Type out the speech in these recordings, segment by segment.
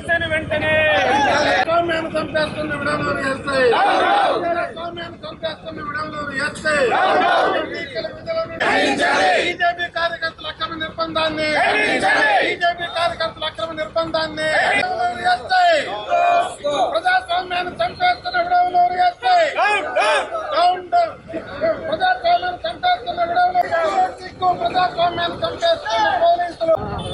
ఎస్ఐని వెంటనే సౌమ్యాన్ని చంపేస్తున్న విడవలూరు ఎస్ఐ సౌమ్యాన్ని చంపేస్తున్న విడవలూరు ఎస్ఐ బీజేపీ కార్యకర్తల అక్రమ నిర్బంధాన్ని బీజేపీ కార్యకర్తల అక్రమ నిర్బంధాన్ని విడవలూరు ఎస్ఐ ప్రజాస్వామ్యాన్ని చంపేస్తున్న విడవలూరు ఎస్ఐ కౌంట్ ప్రజాస్వామ్యాన్ని చంపేస్తున్న విడవలూరు సిక్కు ప్రజాస్వామ్యాన్ని చంపేస్తున్న పోలీసులు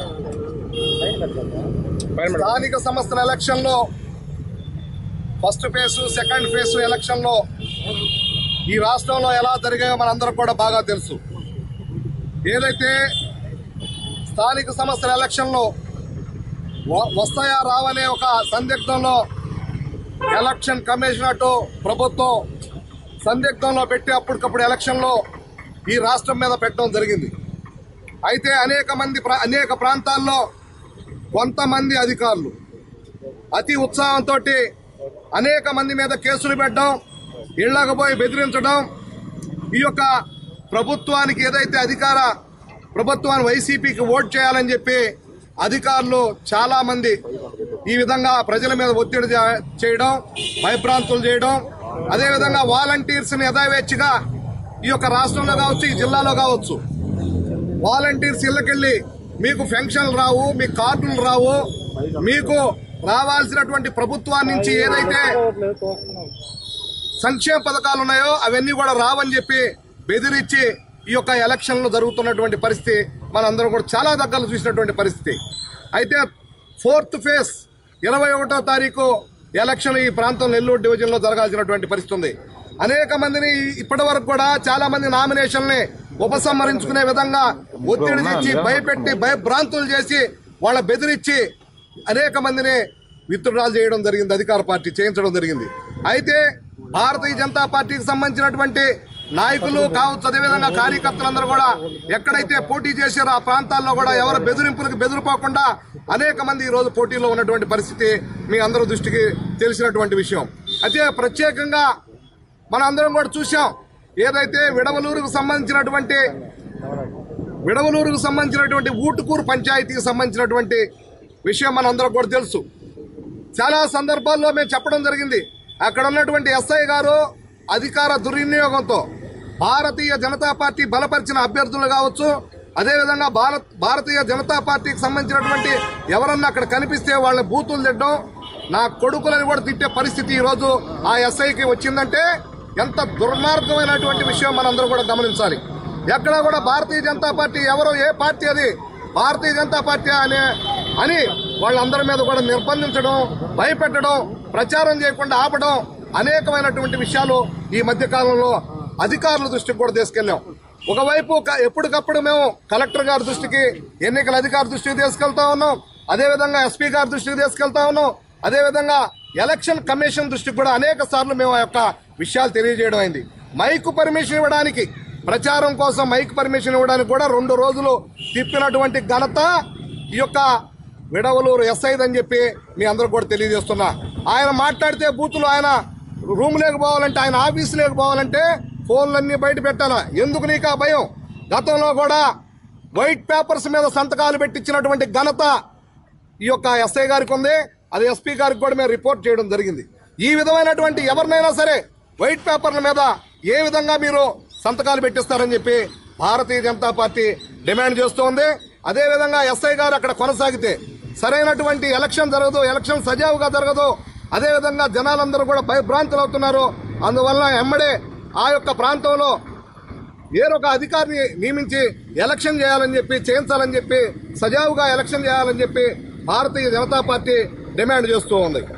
స్థానిక సంస్థల ఎలక్షన్ లో first phase second phase election లో ఈ రాష్ట్రంలో ఎలా జరిగాయో మనందరం కూడా బాగా తెలుసు ఏదైతే స్థానిక సంస్థల ఎలక్షన్ లో వ- వస్తాయా రావనే ఒక సందిగ్ధంలో ఎలక్షన్ కమిషన్ అటు ప్రభుత్వం సందిగ్ధంలో పెట్టి అప్పటికప్పుడు ఎలక్షన్ లో ఈ రాష్ట్రం మీద పెట్టడం జరిగింది అయితే అనేక మంది ప్రా- అనేక ప్రాంతాల్లో కొంతమంది అధికారులు అతి ఉత్సాహంతో అనేక మంది మీద కేసులు పెట్టడం ఇళ్లకు పోయి బెదిరించడం ఈ యొక్క ప్రభుత్వానికి ఏదైతే అధికార ప్రభుత్వాన్ని వైసీపీకి ఓట్ చేయాలని చెప్పి అధికారులు చాలా మంది ఈ విధంగా ప్రజల మీద ఒత్తిడి చే- చేయడం భయభ్రాంతులు చేయడం అదేవిధంగా వాలంటీర్స్ ని యథావేచ్ఛగా ఈ యొక్క రాష్ట్రంలో కావచ్చు ఈ జిల్లాలో కావచ్చు వాలంటీర్స్ ఇళ్ళకెళ్ళి మీకు పెన్షన్లు రావు మీకు కార్డులు రావు మీకు రావాల్సినటువంటి ప్రభుత్వాన్ని నుంచి ఏదైతే సంక్షేమ పథకాలు ఉన్నాయో అవన్నీ కూడా రావని చెప్పి బెదిరించి ఈ యొక్క ఎలక్షన్లు జరుగుతున్నటువంటి పరిస్థితి మనందరం కూడా చాలా దగ్గరలో చూసినటువంటి పరిస్థితి అయితే ఫోర్త్ ఫేజ్ ఇరవై ఒకటో తారీఖు ఎలక్షన్ ఈ ప్రాంతం నెల్లూరు డివిజన్ లో జరగాల్సినటువంటి పరిస్థితి ఉంది అనేక మందిని ఇప్పటి వరకు కూడా చాలా మంది నామినేషన్ని ఉపసంహరించుకునే విధంగా ఒత్తిడి తెచ్చి భయపెట్టి భయభ్రాంతులు చేసి వాళ్ళ బెదిరించి అనేక మందిని విత్డ్రాల్ చేయడం జరిగింది అధికార పార్టీ చేయించడం జరిగింది అయితే భారతీయ జనతా పార్టీకి సంబంధించినటువంటి నాయకులు కావచ్చు అదేవిధంగా కార్యకర్తలందరూ కూడా ఎక్కడైతే పోటీ చేశారో ఆ ప్రాంతాల్లో కూడా ఎవరు బెదిరింపులకు బెదిరిపోకుండా అనేక మంది ఈ రోజు పోటీలో ఉన్నటువంటి పరిస్థితి మీ అందరూ దృష్టికి తెలిసినటువంటి విషయం అయితే ప్రత్యేకంగా మన అందరం కూడా చూసాం ఏదైతే విడవలూరుకు సంబంధించినటువంటి విడవలూరుకు సంబంధించినటువంటి ఊటుకూరు పంచాయతీకి సంబంధించినటువంటి విషయం మనందరం కూడా తెలుసు చాలా సందర్భాల్లో మేము చెప్పడం జరిగింది అక్కడ ఉన్నటువంటి ఎస్ఐ గారు అధికార దుర్వినియోగంతో భారతీయ జనతా పార్టీ బలపరిచిన అభ్యర్థులు కావచ్చు అదేవిధంగా భారత్ భారతీయ జనతా పార్టీకి సంబంధించినటువంటి ఎవరన్నా అక్కడ కనిపిస్తే వాళ్ళ బూతులు తిట్టడం నా కొడుకులని కూడా తిట్టే పరిస్థితి ఈ రోజు ఆ ఎస్ఐకి వచ్చిందంటే ఎంత దుర్మార్గమైనటువంటి విషయం మనందరం కూడా గమనించాలి ఎక్కడా కూడా భారతీయ జనతా పార్టీ ఎవరో ఏ పార్టీ అది భారతీయ జనతా పార్టీ అనే అని వాళ్ళందరి మీద కూడా నిర్బంధించడం భయపెట్టడం ప్రచారం చేయకుండా ఆపడం అనేకమైనటువంటి విషయాలు ఈ మధ్య కాలంలో అధికారుల దృష్టికి కూడా తీసుకెళ్లాం ఒకవైపు క- ఎప్పటికప్పుడు మేము కలెక్టర్ గారి దృష్టికి ఎన్నికల అధికారి దృష్టికి తీసుకెళ్తా ఉన్నాం అదేవిధంగా ఎస్పీ గారి దృష్టికి తీసుకెళ్తా ఉన్నాం అదేవిధంగా ఎలక్షన్ కమిషన్ దృష్టికి కూడా అనేక సార్లు మేము ఆ యొక్క విషయాలు తెలియజేయడం అయింది మైకు పర్మిషన్ ఇవ్వడానికి ప్రచారం కోసం మైక్ పర్మిషన్ ఇవ్వడానికి కూడా రెండు రోజులు తిప్పినటువంటి ఘనత ఈ యొక్క విడవలూరు ఎస్ఐదని చెప్పి మీ అందరూ కూడా తెలియజేస్తున్నా ఆయన మాట్లాడితే బూతులు ఆయన రూమ్ లేకపోవాలంటే ఆయన ఆఫీస్ లేకపోవాలంటే ఫోన్లన్నీ బయట పెట్టాలా ఎందుకు నీకు ఆ భయం గతంలో కూడా వైట్ పేపర్స్ మీద సంతకాలు పెట్టించినటువంటి ఘనత ఈ యొక్క ఎస్ఐ గారికి ఉంది అది ఎస్పీ గారికి కూడా మేము రిపోర్ట్ చేయడం జరిగింది ఈ విధమైనటువంటి ఎవరినైనా సరే వైట్ పేపర్ల మీద ఏ విధంగా మీరు సంతకాలు పెట్టిస్తారని చెప్పి భారతీయ జనతా పార్టీ డిమాండ్ చేస్తోంది అదేవిధంగా ఎస్ఐ గారు అక్కడ కొనసాగితే సరైనటువంటి ఎలక్షన్ జరగదు ఎలక్షన్ సజావుగా జరగదు అదేవిధంగా జనాలందరూ కూడా భయభ్రాంతులు అవుతున్నారు అందువల్ల ఎమ్మడే ఆ యొక్క ప్రాంతంలో వేరొక అధికారిని నియమించి ఎలక్షన్ చేయాలని చెప్పి చేయించాలని చెప్పి సజావుగా ఎలక్షన్ చేయాలని చెప్పి భారతీయ జనతా పార్టీ డిమాండ్ చేస్తూ ఉంది